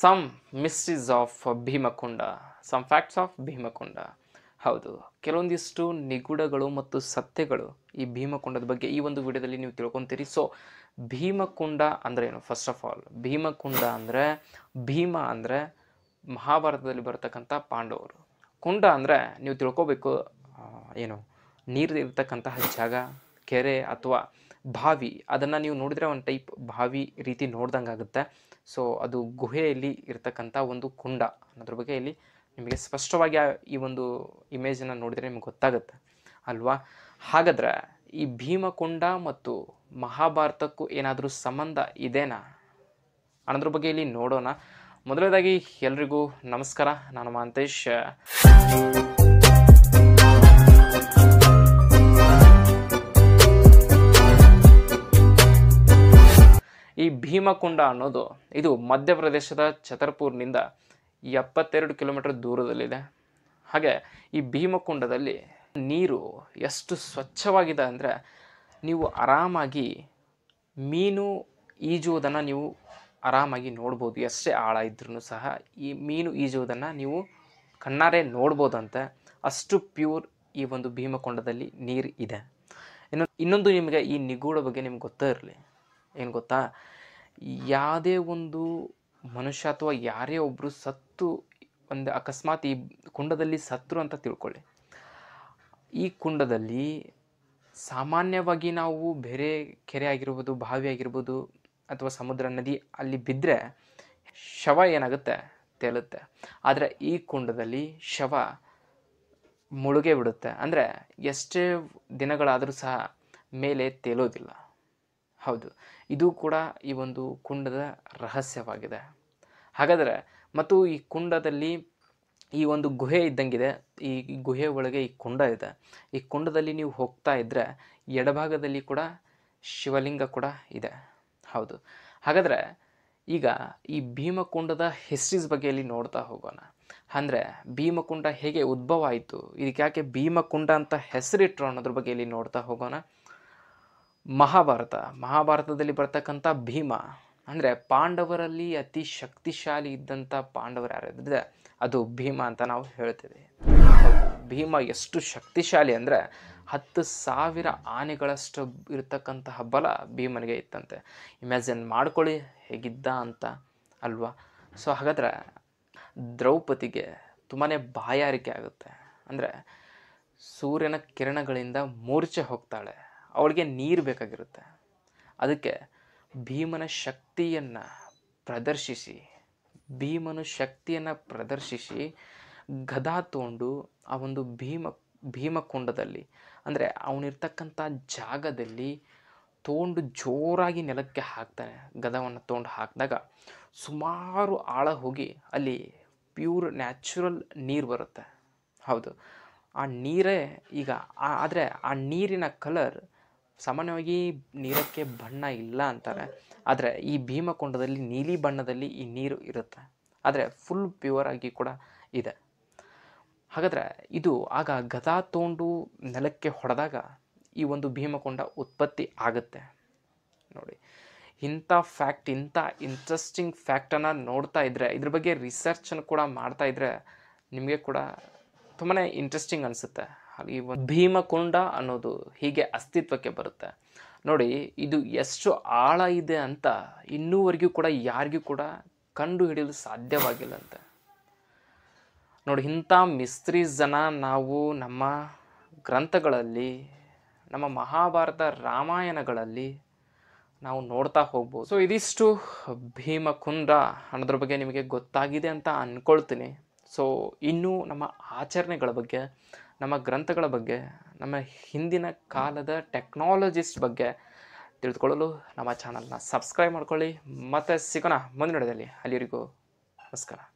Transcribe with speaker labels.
Speaker 1: some mysteries of Bhimkund some facts of Bhimkund ಹೌದು ಕೆಲವೊಂದಿಷ್ಟು ನಿಗೂಢಗಳು ಮತ್ತು ಸತ್ಯಗಳು ಈ ಭೀಮಕುಂಡದ ಬಗ್ಗೆ ಈ ಒಂದು ವಿಡಿಯೋದಲ್ಲಿ ನೀವು ತಿಳ್ಕೊತೀರಿ ಸೊ ಭೀಮಕುಂಡ ಅಂದ್ರೆ ಏನು ಫಸ್ಟ್ ಆಫ್ ಆಲ್ ಭೀಮಕುಂಡ ಅಂದರೆ ಭೀಮ ಅಂದರೆ ಮಹಾಭಾರತದಲ್ಲಿ ಬರ್ತಕ್ಕಂಥ ಪಾಂಡವರು ಕುಂಡ ಅಂದರೆ ನೀವು ತಿಳ್ಕೊಬೇಕು ಆ, ಏನು ನೀರು ಇರ್ತಕ್ಕಂತಹ ಜಾಗ ಕೆರೆ ಅಥವಾ ಬಾವಿ ಅದನ್ನು ನೀವು ನೋಡಿದರೆ ಒಂದು ಟೈಪ್ ಬಾವಿ ರೀತಿ ನೋಡ್ದಂಗೆ ಆಗುತ್ತೆ ಸೊ ಅದು ಗುಹೆಯಲ್ಲಿ ಇರ್ತಕ್ಕಂಥ ಒಂದು ಕುಂಡ ಅನ್ನೋದ್ರ ಬಗ್ಗೆ ಇಲ್ಲಿ ನಿಮಗೆ ಸ್ಪಷ್ಟವಾಗಿ ಆ- ಈ ಒಂದು ಇಮೇಜನ್ನು ನೋಡಿದರೆ ನಿಮ್ಗೆ ಗೊತ್ತಾಗುತ್ತೆ ಅಲ್ವಾ ಹಾಗಾದ್ರೆ ಈ ಭೀಮಕುಂಡ ಮತ್ತು ಮಹಾಭಾರತಕ್ಕೂ ಏನಾದರೂ ಸಂಬಂಧ ಇದೆನಾ ಅನ್ನೋದ್ರ ಬಗ್ಗೆ ಇಲ್ಲಿ ನೋಡೋಣ ಮೊದಲನೇದಾಗಿ ಎಲ್ರಿಗೂ ನಮಸ್ಕಾರ ನಾನು ಮಾಂತೇಶ್ ಈ ಭೀಮಕುಂಡ ಅನ್ನೋದು ಇದು ಮಧ್ಯಪ್ರದೇಶದ ಛತರ್ಪುರ್ನಿಂದ ಎಪ್ಪತ್ತೆರಡು ಕಿಲೋಮೀಟರ್ ದೂರದಲ್ಲಿದೆ ಹಾಗೆ ಈ ಭೀಮಕುಂಡದಲ್ಲಿ ನೀರು ಎಷ್ಟು ಸ್ವಚ್ಛವಾಗಿದೆ ಅಂದರೆ ನೀವು ಆರಾಮಾಗಿ ಮೀನು ಈಜುವುದನ್ನು ನೀವು ಆರಾಮಾಗಿ ನೋಡ್ಬೋದು ಎಷ್ಟೇ ಆಳ ಇದ್ರೂ ಸಹ ಈ ಮೀನು ಈಜುವುದನ್ನು ನೀವು ಕಣ್ಣಾರೆ ನೋಡ್ಬೋದಂತೆ ಅಷ್ಟು ಪ್ಯೂರ್ ಈ ಒಂದು ಭೀಮಕೊಂಡದಲ್ಲಿ ನೀರು ಇದೆ ಇನ್ನು ಇನ್ನೊಂದು ನಿಮಗೆ ಈ ನಿಗೂಢ ಬಗ್ಗೆ ನಿಮ್ಗೆ ಗೊತ್ತೇ ಇರಲಿ ಏನು ಗೊತ್ತಾ ಯಾವುದೇ ಒಂದು ಮನುಷ್ಯ ಅಥವಾ ಯಾರೇ ಒಬ್ಬರು ಸತ್ತು ಒಂದು ಅಕಸ್ಮಾತ್ ಈ ಕುಂಡದಲ್ಲಿ ಸತ್ರು ಅಂತ ತಿಳ್ಕೊಳ್ಳಿ ಈ ಕುಂಡದಲ್ಲಿ ಸಾಮಾನ್ಯವಾಗಿ ನಾವು ಬೇರೆ ಕೆರೆ ಆಗಿರ್ಬೋದು ಬಾವಿ ಆಗಿರ್ಬೋದು ಅಥವಾ ಸಮುದ್ರ ನದಿ ಅಲ್ಲಿ ಬಿದ್ದರೆ ಶವ ಏನಾಗುತ್ತೆ ತೇಲುತ್ತೆ ಆದರೆ ಈ ಕುಂಡದಲ್ಲಿ ಶವ ಮುಳುಗೆ ಬಿಡುತ್ತೆ ಅಂದರೆ ಎಷ್ಟೇ ದಿನಗಳಾದರೂ ಸಹ ಮೇಲೆ ತೇಲೋದಿಲ್ಲ ಹೌದು ಇದು ಕೂಡ ಈ ಒಂದು ಕುಂಡದ ರಹಸ್ಯವಾಗಿದೆ ಹಾಗಾದರೆ ಮತ್ತು ಈ ಕುಂಡದಲ್ಲಿ ಈ ಒಂದು ಗುಹೆ ಇದ್ದಂಗಿದೆ ಈ ಗುಹೆ ಒಳಗೆ ಈ ಕುಂಡ ಇದೆ ಈ ಕುಂಡದಲ್ಲಿ ನೀವು ಹೋಗ್ತಾ ಇದ್ದರೆ ಎಡಭಾಗದಲ್ಲಿ ಕೂಡ ಶಿವಲಿಂಗ ಕೂಡ ಇದೆ ಹೌದು ಹಾಗಾದರೆ ಈಗ ಈ ಭೀಮಕುಂಡದ ಹಿಸ್ಟ್ರೀಸ್ ಬಗ್ಗೆ ಇಲ್ಲಿ ನೋಡ್ತಾ ಹೋಗೋಣ ಅಂದರೆ ಭೀಮಕುಂಡ ಹೇಗೆ ಉದ್ಭವ ಆಯಿತು ಇದಕ್ಕೆ ಯಾಕೆ ಭೀಮಕುಂಡ ಅಂತ ಹೆಸರಿಟ್ರು ಅನ್ನೋದ್ರ ಬಗ್ಗೆ ಇಲ್ಲಿ ನೋಡ್ತಾ ಹೋಗೋಣ ಮಹಾಭಾರತ ಮಹಾಭಾರತದಲ್ಲಿ ಬರ್ತಕ್ಕಂಥ ಭೀಮ ಅಂದರೆ ಪಾಂಡವರಲ್ಲಿ ಅತಿ ಶಕ್ತಿಶಾಲಿ ಇದ್ದಂಥ ಪಾಂಡವರು ಯಾರಿದ್ರೆ ಅದು ಭೀಮ ಅಂತ ನಾವು ಹೇಳ್ತೇವೆ ಹೌದು, ಭೀಮ ಎಷ್ಟು ಶಕ್ತಿಶಾಲಿ ಅಂದರೆ ಹತ್ತು ಸಾವಿರ ಆನೆಗಳಷ್ಟು ಇರತಕ್ಕಂತಹ ಬಲ ಭೀಮನಿಗೆ ಇತ್ತಂತೆ ಇಮ್ಯಾಜಿನ್ ಮಾಡ್ಕೊಳ್ಳಿ ಹೇಗಿದ್ದ ಅಂತ ಅಲ್ವಾ ಸೊ ಹಾಗಾದ್ರೆ ದ್ರೌಪದಿಗೆ ತುಂಬಾ ಬಾಯಾರಿಕೆ ಆಗುತ್ತೆ ಅಂದರೆ ಸೂರ್ಯನ ಕಿರಣಗಳಿಂದ ಮೂರ್ಛೆ ಹೋಗ್ತಾಳೆ ಅವಳಿಗೆ ನೀರು ಬೇಕಾಗಿರುತ್ತೆ ಅದಕ್ಕೆ ಭೀಮನ ಶಕ್ತಿಯನ್ನು ಪ್ರದರ್ಶಿಸಿ ಭೀಮನು ಶಕ್ತಿಯನ್ನು ಪ್ರದರ್ಶಿಸಿ ಗದಾ ತೊಗೊಂಡು ಆ ಒಂದು ಭೀಮ ಭೀಮಕುಂಡದಲ್ಲಿ ಅಂದರೆ ಅವನಿರ್ತಕ್ಕಂಥ ಜಾಗದಲ್ಲಿ ತೊಗೊಂಡು ಜೋರಾಗಿ ನೆಲಕ್ಕೆ ಹಾಕ್ತಾನೆ ಗದವನ್ನು ತೊಗೊಂಡು ಹಾಕಿದಾಗ ಸುಮಾರು ಆಳ ಹೋಗಿ ಅಲ್ಲಿ ಪ್ಯೂರ್ ನ್ಯಾಚುರಲ್ ನೀರು ಬರುತ್ತೆ ಹೌದು ಆ ನೀರೇ ಈಗ ಆದರೆ ಆ ನೀರಿನ ಕಲರ್ ಸಾಮಾನ್ಯವಾಗಿ ನೀರಕ್ಕೆ ಬಣ್ಣ ಇಲ್ಲ ಅಂತಾರೆ ಆದರೆ ಈ ಭೀಮಕೊಂಡದಲ್ಲಿ ನೀಲಿ ಬಣ್ಣದಲ್ಲಿ ಈ ನೀರು ಇರುತ್ತೆ ಆದರೆ ಫುಲ್ ಪ್ಯೂರ್ ಆಗಿ ಕೂಡ ಇದೆ ಹಾಗಾದರೆ ಇದು ಆಗ ಗದಾ ತೊಗೊಂಡು ನೆಲಕ್ಕೆ ಹೊಡೆದಾಗ ಈ ಒಂದು ಭೀಮಕೊಂಡ ಉತ್ಪತ್ತಿ ಆಗುತ್ತೆ ನೋಡಿ ಇಂಥ ಫ್ಯಾಕ್ಟ್ ಇಂಥ ಇಂಟ್ರೆಸ್ಟಿಂಗ್ ಫ್ಯಾಕ್ಟನ್ನು ನೋಡ್ತಾ ಇದ್ದರೆ ಇದ್ರ ಬಗ್ಗೆ ರಿಸರ್ಚನ್ನು ಕೂಡ ಮಾಡ್ತಾ ಇದ್ದರೆ ನಿಮಗೆ ಕೂಡ ತುಂಬಾ ಇಂಟ್ರೆಸ್ಟಿಂಗ್ ಅನಿಸುತ್ತೆ ಈ ಒಂದು ಭೀಮಕುಂಡ ಅನ್ನೋದು ಹೀಗೆ ಅಸ್ತಿತ್ವಕ್ಕೆ ಬರುತ್ತೆ ನೋಡಿ ಇದು ಎಷ್ಟು ಆಳ ಇದೆ ಅಂತ ಇನ್ನೂವರೆಗೂ ಕೂಡ ಯಾರಿಗೂ ಕೂಡ ಕಂಡು ಹಿಡಿಯಲು ಸಾಧ್ಯವಾಗಿಲ್ಲಂತೆ ನೋಡಿ ಇಂಥ ಮಿಸ್ತ್ರೀಸ್ ಜನ ನಾವು ನಮ್ಮ ಗ್ರಂಥಗಳಲ್ಲಿ ನಮ್ಮ ಮಹಾಭಾರತ ರಾಮಾಯಣಗಳಲ್ಲಿ ನಾವು ನೋಡ್ತಾ ಹೋಗ್ಬೋದು ಸೊ ಇದಿಷ್ಟು ಭೀಮಕುಂಡ ಅನ್ನೋದ್ರ ಬಗ್ಗೆ ನಿಮಗೆ ಗೊತ್ತಾಗಿದೆ ಅಂತ ಅಂದ್ಕೊಳ್ತೀನಿ ಸೊ ಇನ್ನೂ ನಮ್ಮ ಆಚರಣೆಗಳ ಬಗ್ಗೆ ನಮ್ಮ ಗ್ರಂಥಗಳ ಬಗ್ಗೆ ನಮ್ಮ ಹಿಂದಿನ ಕಾಲದ ಟೆಕ್ನಾಲಜಿಸ್ಟ್ ಬಗ್ಗೆ ತಿಳಿದುಕೊಳ್ಳಲು ನಮ್ಮ ಚಾನಲ್ನ ಸಬ್ಸ್ಕ್ರೈಬ್ ಮಾಡ್ಕೊಳ್ಳಿ ಮತ್ತೆ ಸಿಗೋಣ ಮುಂದಿನ ವಿಡಿಯೋದಲ್ಲಿ ಅಲ್ಲಿವರೆಗೂ ನಮಸ್ಕಾರ